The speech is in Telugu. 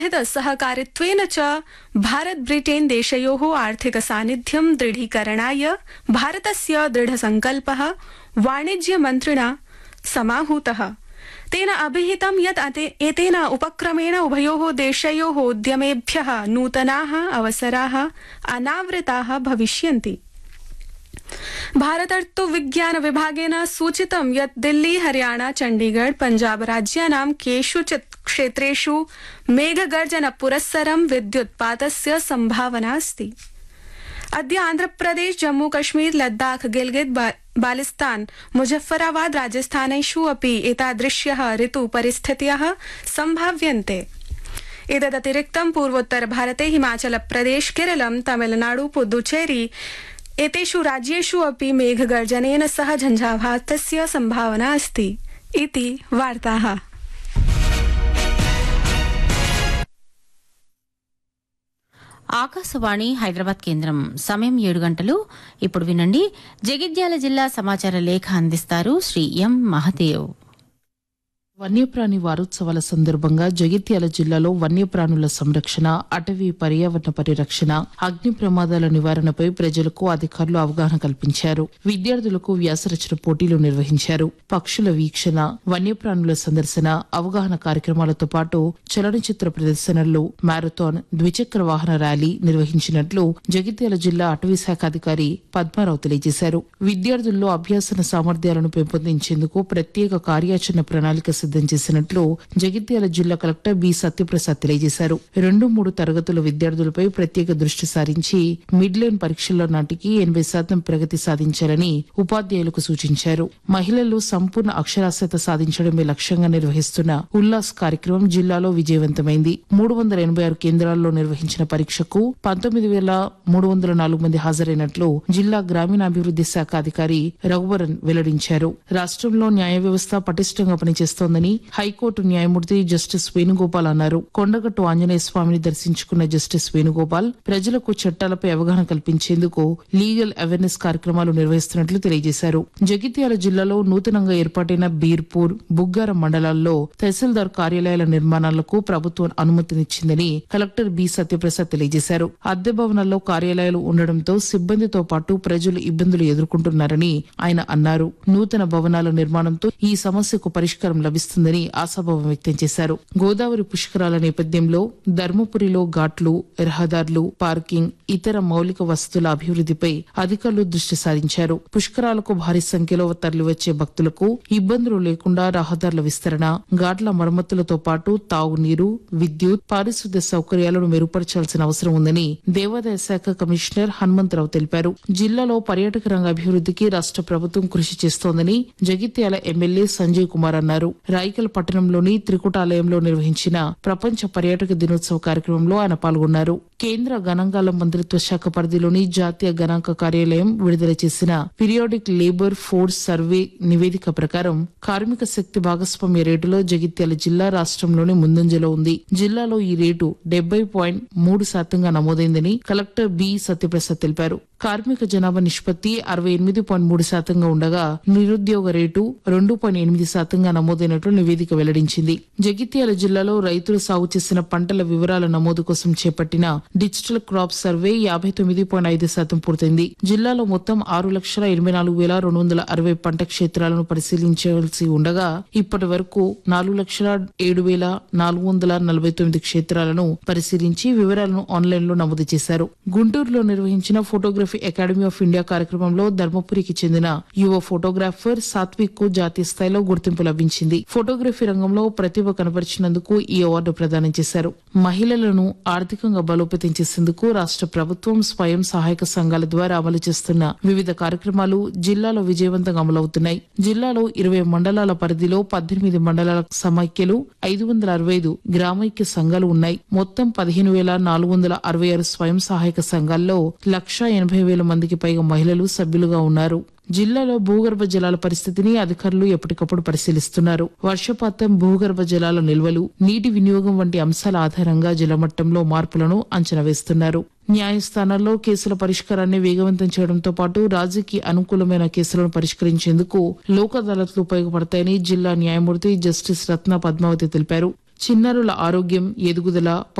सहकारित्वेन च भारत ब्रिटेन देशयोः आर्थिक सान्निध्यं दृढीकरणाय भारतस्य दृढसङ्कल्पः वाणिज्यमन्त्रिणा समाहूतः तेन अभिहितं यत् अते- एतेन उपक्रमेण उभयोः देशयोः उद्यमेभ्यः नूतनाः अवसराः अनावृताः भविष्यन्ति भारतर्तु विज्ञान विभागेन सूचितं यत् दिल्ली हरियाणा चण्डीगढ़ पञ्जाब राज्यानां केषुचित् क्षेत्रेषु मेघगर्जन पुरस्सरं विद्युत्पातस्य सम्भावना अस्ति अद्य आन्ध्रप्रदेश जम्मू कश्मीर लद्दाख गिलगित बा- बालिस्तान मुजफ्फराबाद राजस्थानेषु अपि एतादृश्यः ऋतु परिस्थितयः सम्भाव्यन्ते एतदतिरिक्तं पूर्वोत्तर भारते हिमाचल प्रदेश केरलं तमिलनाडु पुदुचेरी एतेषु राज्येषु अपि मेघगर्जनेन सह झञ्झावातस्य सम्भावना अस्ति इति वार्ताः ఆకాశవాణి హైదరాబాద్ కేంద్రం సమయం ఏడు గంటలు ఇప్పుడు వినండి జగిత్యాల జిల్లా సమాచార లేఖ అందిస్తారు శ్రీ ఎం మహదేవ్ వన్యప్రాణి వారోత్సవాల సందర్భంగా జగిత్యాల జిల్లాలో వన్యప్రాణుల సంరక్షణ అటవీ పర్యావరణ పరిరక్షణ అగ్ని ప్రమాదాల నివారణపై ప్రజలకు అధికారులు అవగాహన కల్పించారు విద్యార్థులకు వ్యాసరచన పోటీలు నిర్వహించారు పక్షుల వీక్షణ వన్యప్రాణుల సందర్శన అవగాహన కార్యక్రమాలతో పాటు చలనచిత్ర ప్రదర్శనలు మ్యారథాన్ ద్విచక్ర వాహన ర్యాలీ నిర్వహించినట్లు జగిత్యాల జిల్లా అటవీ శాఖ అధికారి పద్మారావు తెలియజేశారు విద్యార్థుల్లో అభ్యాసన సామర్థ్యాలను పెంపొందించేందుకు ప్రత్యేక కార్యాచరణ ప్రణాళిక సిద్దం చేసినట్లు జగిత్యాల జిల్లా కలెక్టర్ బి సత్యప్రసాద్ తెలియజేశారు రెండు మూడు తరగతుల విద్యార్థులపై ప్రత్యేక దృష్టి సారించి మిడ్ లైన్ పరీక్షల్లో నాటికి ఎనభై శాతం ప్రగతి సాధించాలని ఉపాధ్యాయులకు సూచించారు మహిళలు సంపూర్ణ అక్షరాస్యత సాధించడమే లక్ష్యంగా నిర్వహిస్తున్న ఉల్లాస్ కార్యక్రమం జిల్లాలో విజయవంతమైంది మూడు వందల ఎనభై ఆరు కేంద్రాల్లో నిర్వహించిన పరీక్షకు పంతొమ్మిది వేల మూడు వందల నాలుగు మంది హాజరైనట్లు జిల్లా గ్రామీణాభివృద్ది శాఖ అధికారి రఘువరన్ వెల్లడించారు రాష్ట్రంలో న్యాయ వ్యవస్థ పటిష్టంగా పనిచేస్తోందని హైకోర్టు న్యాయమూర్తి జస్టిస్ వేణుగోపాల్ అన్నారు కొండగట్టు ఆంజనేయ స్వామిని దర్శించుకున్న జస్టిస్ వేణుగోపాల్ ప్రజలకు చట్టాలపై అవగాహన కల్పించేందుకు లీగల్ అవేర్నెస్ కార్యక్రమాలు నిర్వహిస్తున్నట్లు తెలియజేశారు జగిత్యాల జిల్లాలో నూతనంగా ఏర్పాటైన బీర్పూర్ బుగ్గారం మండలాల్లో తహసీల్దార్ కార్యాలయాల నిర్మాణాలకు ప్రభుత్వం అనుమతినిచ్చిందని కలెక్టర్ బి సత్యప్రసాద్ తెలియజేశారు అద్దె భవనాల్లో కార్యాలయాలు ఉండడంతో సిబ్బందితో పాటు ప్రజలు ఇబ్బందులు ఎదుర్కొంటున్నారని ఆయన అన్నారు నూతన భవనాల నిర్మాణంతో ఈ సమస్యకు పరిష్కారం లభిస్తుందని ఆశాభావం వ్యక్తం చేశారు గోదావరి పుష్కరాల నేపథ్యంలో ధర్మపురిలో ఘాట్లు రహదారులు పార్కింగ్ ఇతర మౌలిక వసతుల అభివృద్ధిపై అధికారులు దృష్టి సారించారు పుష్కరాలకు భారీ సంఖ్యలో తరలివచ్చే భక్తులకు ఇబ్బందులు లేకుండా రహదారుల విస్తరణ ఘాట్ల మరమ్మతులతో పాటు తాగునీరు విద్యుత్ పారిశుద్ధ్య సౌకర్యాలను మెరుగుపరచాల్సిన అవసరం ఉందని దేవాదాయ శాఖ కమిషనర్ హనుమంతరావు తెలిపారు జిల్లాలో పర్యాటక రంగ అభివృద్ధికి రాష్ట్ర ప్రభుత్వం కృషి చేస్తోందని జగిత్యాల ఎమ్మెల్యే సంజయ్ కుమార్ అన్నారు రాయికల్ పట్టణంలోని త్రికుటాలయంలో నిర్వహించిన ప్రపంచ పర్యాటక దినోత్సవ కార్యక్రమంలో ఆయన పాల్గొన్నారు కేంద్ర గణాంకాల మంత్రిత్వ శాఖ పరిధిలోని జాతీయ గణాంక కార్యాలయం విడుదల చేసిన పీరియాడిక్ లేబర్ ఫోర్స్ సర్వే నివేదిక ప్రకారం కార్మిక శక్తి భాగస్వామ్య రేటులో జగిత్యాల జిల్లా రాష్ట్రంలోని ముందంజలో ఉంది జిల్లాలో ఈ రేటు డెబ్బై పాయింట్ మూడు శాతంగా నమోదైందని కలెక్టర్ బి సత్యప్రసాద్ తెలిపారు కార్మిక జనాభా నిష్పత్తి అరవై ఎనిమిది పాయింట్ మూడు శాతంగా ఉండగా నిరుద్యోగ రేటు రెండు పాయింట్ ఎనిమిది శాతంగా నమోదైనట్లు నివేదిక వెల్లడించింది జగిత్యాల జిల్లాలో రైతులు సాగు చేసిన పంటల వివరాల నమోదు కోసం చేపట్టిన డిజిటల్ క్రాప్ సర్వే యాభై తొమ్మిది పాయింట్ ఐదు శాతం పూర్తయింది జిల్లాలో మొత్తం ఆరు లక్షల ఎనభై నాలుగు వేల రెండు వందల అరవై పంట క్షేత్రాలను పరిశీలించవలసి ఉండగా ఇప్పటి వరకు నాలుగు లక్షల ఏడు వేల నాలుగు వందల నలభై తొమ్మిది క్షేత్రాలను పరిశీలించి వివరాలను ఆన్లైన్ లో నమోదు చేశారు గుంటూరులో నిర్వహించిన ఫోటోగ్రఫీ అకాడమీ ఆఫ్ ఇండియా కార్యక్రమంలో ధర్మపురికి చెందిన యువ ఫోటోగ్రాఫర్ సాత్విక్ కు జాతీయ స్థాయిలో గుర్తింపు లభించింది ఫోటోగ్రఫీ రంగంలో ప్రతిభ కనబరిచినందుకు ఈ అవార్డు ప్రదానం చేశారు మహిళలను ఆర్థికంగా బలోపేతం చేసేందుకు రాష్ట్ర ప్రభుత్వం స్వయం సహాయక సంఘాల ద్వారా అమలు చేస్తున్న వివిధ కార్యక్రమాలు జిల్లాలో విజయవంతంగా అమలవుతున్నాయి జిల్లాలో ఇరవై మండలాల పరిధిలో పద్దెనిమిది మండలాల సమైక్యలు ఐదు వందల అరవై ఐదు గ్రామైక్య సంఘాలు ఉన్నాయి మొత్తం పదిహేను వేల నాలుగు వందల అరవై ఆరు స్వయం సహాయక సంఘాల్లో లక్షా ఎనభై వేల మందికి పైగా మహిళలు సభ్యులుగా ఉన్నారు జిల్లాలో భూగర్భ జలాల పరిస్థితిని అధికారులు ఎప్పటికప్పుడు పరిశీలిస్తున్నారు వర్షపాతం భూగర్భ జలాల నిల్వలు నీటి వినియోగం వంటి అంశాల ఆధారంగా జలమట్టంలో మార్పులను అంచనా వేస్తున్నారు న్యాయస్థానాల్లో కేసుల పరిష్కారాన్ని వేగవంతం చేయడంతో పాటు రాజీకి అనుకూలమైన కేసులను పరిష్కరించేందుకు లోక్ అదాలత్లు ఉపయోగపడతాయని జిల్లా న్యాయమూర్తి జస్టిస్ రత్న పద్మావతి తెలిపారు చిన్నారుల ఆరోగ్యం ఎదుగుదల